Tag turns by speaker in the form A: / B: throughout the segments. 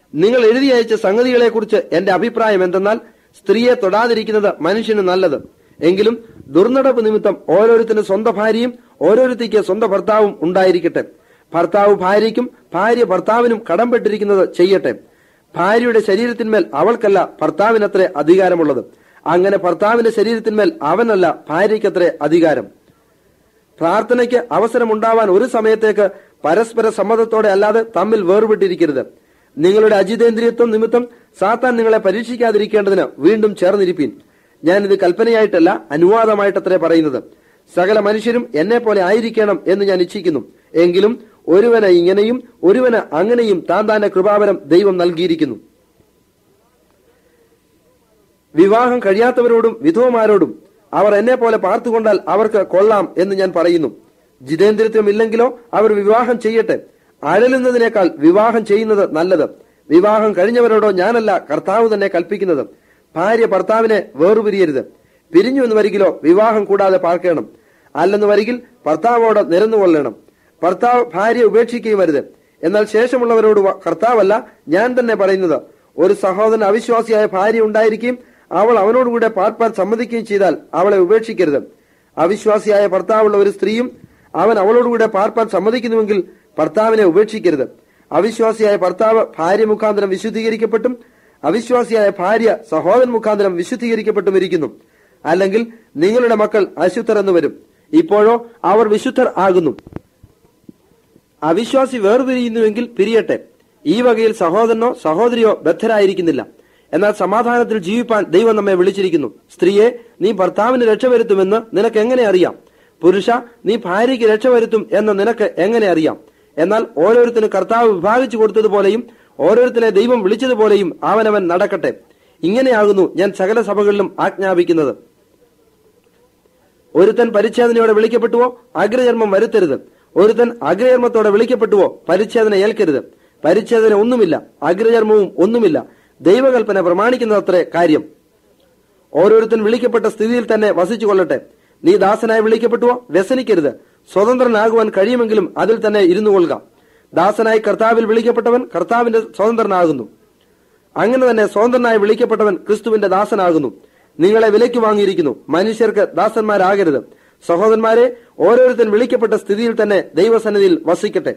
A: നിങ്ങൾ എഴുതി അയച്ച സംഗതികളെക്കുറിച്ച് എന്റെ അഭിപ്രായം എന്തെന്നാൽ സ്ത്രീയെ തൊടാതിരിക്കുന്നത് മനുഷ്യന് നല്ലത് എങ്കിലും ദുർനടപ്പ് നിമിത്തം ഓരോരുത്തരും സ്വന്തം ഭാര്യയും ഓരോരുത്തിക്ക് സ്വന്തം ഭർത്താവും ഉണ്ടായിരിക്കട്ടെ ഭർത്താവ് ഭാര്യയ്ക്കും ഭാര്യ ഭർത്താവിനും കടംപെട്ടിരിക്കുന്നത് ചെയ്യട്ടെ ഭാര്യയുടെ ശരീരത്തിന്മേൽ അവൾക്കല്ല ഭർത്താവിനത്രേ അധികാരമുള്ളത് അങ്ങനെ ഭർത്താവിന്റെ ശരീരത്തിന്മേൽ അവനല്ല ഭാര്യയ്ക്കത്രേ അധികാരം പ്രാർത്ഥനയ്ക്ക് അവസരമുണ്ടാവാൻ ഒരു സമയത്തേക്ക് പരസ്പര സമ്മതത്തോടെ അല്ലാതെ തമ്മിൽ വേർപെട്ടിരിക്കരുത് നിങ്ങളുടെ അജിതേന്ദ്രിയത്വം നിമിത്തം സാത്താൻ നിങ്ങളെ പരീക്ഷിക്കാതിരിക്കേണ്ടതിന് വീണ്ടും ചേർന്നിരിപ്പീൻ ഞാനിത് കൽപ്പനയായിട്ടല്ല അനുവാദമായിട്ടത്രേ പറയുന്നത് സകല മനുഷ്യരും എന്നെ പോലെ ആയിരിക്കണം എന്ന് ഞാൻ ഇച്ഛിക്കുന്നു എങ്കിലും ഒരുവന് ഇങ്ങനെയും ഒരുവന് അങ്ങനെയും താൻ താന്റെ കൃപാവരം ദൈവം നൽകിയിരിക്കുന്നു വിവാഹം കഴിയാത്തവരോടും വിധവമാരോടും അവർ എന്നെ പോലെ പാർത്തുകൊണ്ടാൽ അവർക്ക് കൊള്ളാം എന്ന് ഞാൻ പറയുന്നു ജിതേന്ദ്രിത്വം ഇല്ലെങ്കിലോ അവർ വിവാഹം ചെയ്യട്ടെ അഴലുന്നതിനേക്കാൾ വിവാഹം ചെയ്യുന്നത് നല്ലത് വിവാഹം കഴിഞ്ഞവരോടോ ഞാനല്ല കർത്താവ് തന്നെ കൽപ്പിക്കുന്നത് ഭാര്യ ഭർത്താവിനെ വേറുപിരിയരുത് പിരിഞ്ഞു എന്ന് വരികിലോ വിവാഹം കൂടാതെ പാർക്കണം അല്ലെന്ന് വരികിൽ ഭർത്താവോട് നിരന്നുകൊള്ളണം ഭർത്താവ് ഭാര്യ ഉപേക്ഷിക്കുകയും വരുത് എന്നാൽ ശേഷമുള്ളവരോട് വ- കർത്താവല്ല ഞാൻ തന്നെ പറയുന്നത് ഒരു സഹോദരൻ അവിശ്വാസിയായ ഭാര്യ ഉണ്ടായിരിക്കുകയും അവൾ അവനോടുകൂടെ പാർപ്പാൻ സമ്മതിക്കുകയും ചെയ്താൽ അവളെ ഉപേക്ഷിക്കരുത് അവിശ്വാസിയായ ഭർത്താവുള്ള ഒരു സ്ത്രീയും അവൻ അവളോടുകൂടെ പാർപ്പാൻ സമ്മതിക്കുന്നുവെങ്കിൽ ഭർത്താവിനെ ഉപേക്ഷിക്കരുത് അവിശ്വാസിയായ ഭർത്താവ് ഭാര്യ മുഖാന്തരം വിശുദ്ധീകരിക്കപ്പെട്ടും അവിശ്വാസിയായ ഭാര്യ സഹോദരൻ മുഖാന്തരം വിശുദ്ധീകരിക്കപ്പെട്ടും ഇരിക്കുന്നു അല്ലെങ്കിൽ നിങ്ങളുടെ മക്കൾ അശുദ്ധർ എന്ന് വരും ഇപ്പോഴോ അവർ വിശുദ്ധർ ആകുന്നു അവിശ്വാസി വേർപിരിയുന്നുവെങ്കിൽ പിരിയട്ടെ ഈ വകയിൽ സഹോദരനോ സഹോദരിയോ ബദ്ധരായിരിക്കുന്നില്ല എന്നാൽ സമാധാനത്തിൽ ജീവിപ്പാൻ ദൈവം നമ്മെ വിളിച്ചിരിക്കുന്നു സ്ത്രീയെ നീ ഭർത്താവിന് രക്ഷവരുത്തുമെന്ന് നിനക്ക് എങ്ങനെ അറിയാം പുരുഷ നീ ഭാര്യയ്ക്ക് രക്ഷവരുത്തും എന്ന് നിനക്ക് എങ്ങനെ അറിയാം എന്നാൽ ഓരോരുത്തരും കർത്താവ് വിഭാഗിച്ചു കൊടുത്തതുപോലെയും ഓരോരുത്തരെ ദൈവം വിളിച്ചതുപോലെയും അവനവൻ നടക്കട്ടെ ഇങ്ങനെയാകുന്നു ഞാൻ സകല സഭകളിലും ആജ്ഞാപിക്കുന്നത് ഒരുത്തൻ പരിച്ഛേദനയോടെ വിളിക്കപ്പെട്ടുവോ അഗ്രചർമ്മം വരുത്തരുത് ഒരുത്തൻ അഗ്രചർമ്മത്തോടെ വിളിക്കപ്പെട്ടുവോ പരിച്ഛേദന ഏൽക്കരുത് പരിച്ഛേദന ഒന്നുമില്ല അഗ്രചർമ്മവും ഒന്നുമില്ല ദൈവകൽപ്പന പ്രമാണിക്കുന്നതത്രേ കാര്യം ഓരോരുത്തൻ വിളിക്കപ്പെട്ട സ്ഥിതിയിൽ തന്നെ വസിച്ചു കൊള്ളട്ടെ നീ ദാസനായി വിളിക്കപ്പെട്ടുവോ വ്യസനിക്കരുത് സ്വതന്ത്രനാകുവാൻ കഴിയുമെങ്കിലും അതിൽ തന്നെ ഇരുന്നു കൊള്ളുക ദാസനായി കർത്താവിൽ വിളിക്കപ്പെട്ടവൻ കർത്താവിന്റെ സ്വതന്ത്രനാകുന്നു അങ്ങനെ തന്നെ സ്വതന്ത്രനായി വിളിക്കപ്പെട്ടവൻ ക്രിസ്തുവിന്റെ ദാസനാകുന്നു നിങ്ങളെ വിലയ്ക്ക് വാങ്ങിയിരിക്കുന്നു മനുഷ്യർക്ക് ദാസന്മാരാകരുത് സഹോദരന്മാരെ ഓരോരുത്തൻ വിളിക്കപ്പെട്ട സ്ഥിതിയിൽ തന്നെ ദൈവസന്നിധിയിൽ വസിക്കട്ടെ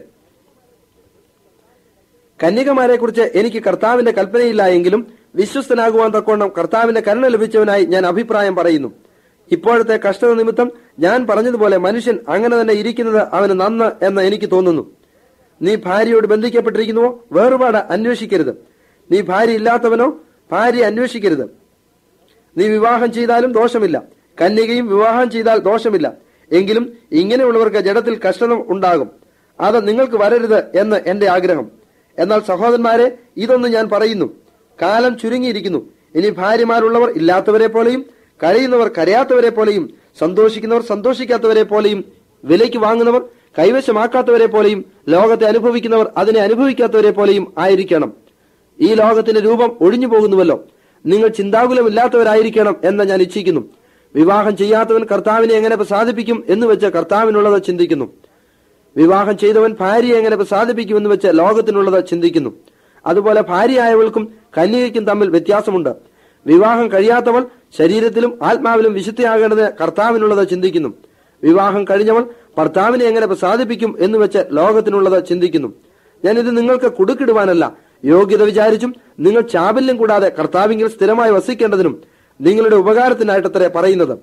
A: കന്യകമാരെ കുറിച്ച് എനിക്ക് കർത്താവിന്റെ കൽപ്പനയില്ല എങ്കിലും വിശ്വസ്തനാകുവാൻ തക്കോണം കർത്താവിന്റെ കരുണ ലഭിച്ചവനായി ഞാൻ അഭിപ്രായം പറയുന്നു ഇപ്പോഴത്തെ കഷ്ടത നിമിത്തം ഞാൻ പറഞ്ഞതുപോലെ മനുഷ്യൻ അങ്ങനെ തന്നെ ഇരിക്കുന്നത് അവന് നന്ന് എന്ന് എനിക്ക് തോന്നുന്നു നീ ഭാര്യയോട് ബന്ധിക്കപ്പെട്ടിരിക്കുന്നുവോ വേറുപാട് അന്വേഷിക്കരുത് നീ ഭാര്യ ഇല്ലാത്തവനോ ഭാര്യ അന്വേഷിക്കരുത് നീ വിവാഹം ചെയ്താലും ദോഷമില്ല കന്യകയും വിവാഹം ചെയ്താൽ ദോഷമില്ല എങ്കിലും ഇങ്ങനെയുള്ളവർക്ക് ജഡത്തിൽ കഷ്ടത ഉണ്ടാകും അത് നിങ്ങൾക്ക് വരരുത് എന്ന് എന്റെ ആഗ്രഹം എന്നാൽ സഹോദരന്മാരെ ഇതൊന്ന് ഞാൻ പറയുന്നു കാലം ചുരുങ്ങിയിരിക്കുന്നു ഇനി ഭാര്യമാരുള്ളവർ ഇല്ലാത്തവരെ പോലെയും കരയുന്നവർ കരയാത്തവരെ പോലെയും സന്തോഷിക്കുന്നവർ സന്തോഷിക്കാത്തവരെ പോലെയും വിലയ്ക്ക് വാങ്ങുന്നവർ കൈവശമാക്കാത്തവരെ പോലെയും ലോകത്തെ അനുഭവിക്കുന്നവർ അതിനെ അനുഭവിക്കാത്തവരെ പോലെയും ആയിരിക്കണം ഈ ലോകത്തിന്റെ രൂപം ഒഴിഞ്ഞു പോകുന്നുവല്ലോ നിങ്ങൾ ചിന്താകുലമില്ലാത്തവരായിരിക്കണം എന്ന് ഞാൻ ഇച്ഛിക്കുന്നു വിവാഹം ചെയ്യാത്തവൻ കർത്താവിനെ എങ്ങനെ പ്രസാദിപ്പിക്കും എന്ന് വെച്ച് കർത്താവിനുള്ളത് ചിന്തിക്കുന്നു വിവാഹം ചെയ്തവൻ ഭാര്യയെ എങ്ങനെ പ്രസാദിപ്പിക്കുമെന്ന് വെച്ച് ലോകത്തിനുള്ളത് ചിന്തിക്കുന്നു അതുപോലെ ഭാര്യയായവൾക്കും കന്യകയ്ക്കും തമ്മിൽ വ്യത്യാസമുണ്ട് വിവാഹം കഴിയാത്തവൾ ശരീരത്തിലും ആത്മാവിലും വിശുദ്ധയാകേണ്ടത് കർത്താവിനുള്ളത് ചിന്തിക്കുന്നു വിവാഹം കഴിഞ്ഞവൾ ഭർത്താവിനെ എങ്ങനെ പ്രസാദിപ്പിക്കും എന്ന് വെച്ച് ലോകത്തിനുള്ളത് ചിന്തിക്കുന്നു ഞാനിത് നിങ്ങൾക്ക് കുടുക്കിടുവാനല്ല യോഗ്യത വിചാരിച്ചും നിങ്ങൾ ചാബല്യം കൂടാതെ കർത്താവിങ്കിൽ സ്ഥിരമായി വസിക്കേണ്ടതിനും നിങ്ങളുടെ ഉപകാരത്തിനായിട്ടത്രേ പറയുന്നത്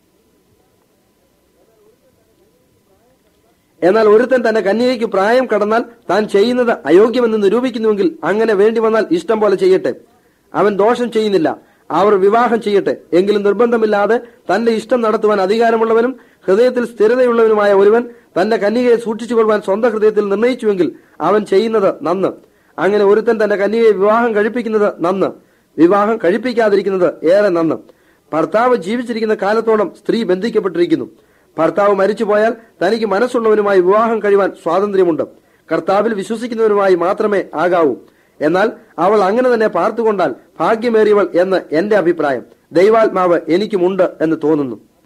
A: എന്നാൽ ഒരുത്തൻ തന്റെ കന്യകയ്ക്ക് പ്രായം കടന്നാൽ താൻ ചെയ്യുന്നത് അയോഗ്യമെന്ന് നിരൂപിക്കുന്നുവെങ്കിൽ അങ്ങനെ വേണ്ടി വന്നാൽ ഇഷ്ടം പോലെ ചെയ്യട്ടെ അവൻ ദോഷം ചെയ്യുന്നില്ല അവർ വിവാഹം ചെയ്യട്ടെ എങ്കിലും നിർബന്ധമില്ലാതെ തന്റെ ഇഷ്ടം നടത്തുവാൻ അധികാരമുള്ളവനും ഹൃദയത്തിൽ സ്ഥിരതയുള്ളവനുമായ ഒരുവൻ തന്റെ കന്യകയെ സൂക്ഷിച്ചുകൊള്ളുവാൻ സ്വന്തം ഹൃദയത്തിൽ നിർണയിച്ചുവെങ്കിൽ അവൻ ചെയ്യുന്നത് നന്ന് അങ്ങനെ ഒരുത്തൻ തന്റെ കന്യകയെ വിവാഹം കഴിപ്പിക്കുന്നത് നന്ന് വിവാഹം കഴിപ്പിക്കാതിരിക്കുന്നത് ഏറെ നന്ന് ഭർത്താവ് ജീവിച്ചിരിക്കുന്ന കാലത്തോളം സ്ത്രീ ബന്ധിക്കപ്പെട്ടിരിക്കുന്നു ഭർത്താവ് മരിച്ചുപോയാൽ തനിക്ക് മനസ്സുള്ളവനുമായി വിവാഹം കഴിവാൻ സ്വാതന്ത്ര്യമുണ്ട് കർത്താവിൽ വിശ്വസിക്കുന്നവനുമായി മാത്രമേ ആകാവൂ എന്നാൽ അവൾ അങ്ങനെ തന്നെ പാർത്തുകൊണ്ടാൽ ഭാഗ്യമേറിയവൾ എന്ന് എന്റെ അഭിപ്രായം ദൈവാത്മാവ് എനിക്കുമുണ്ട് എന്ന് തോന്നുന്നു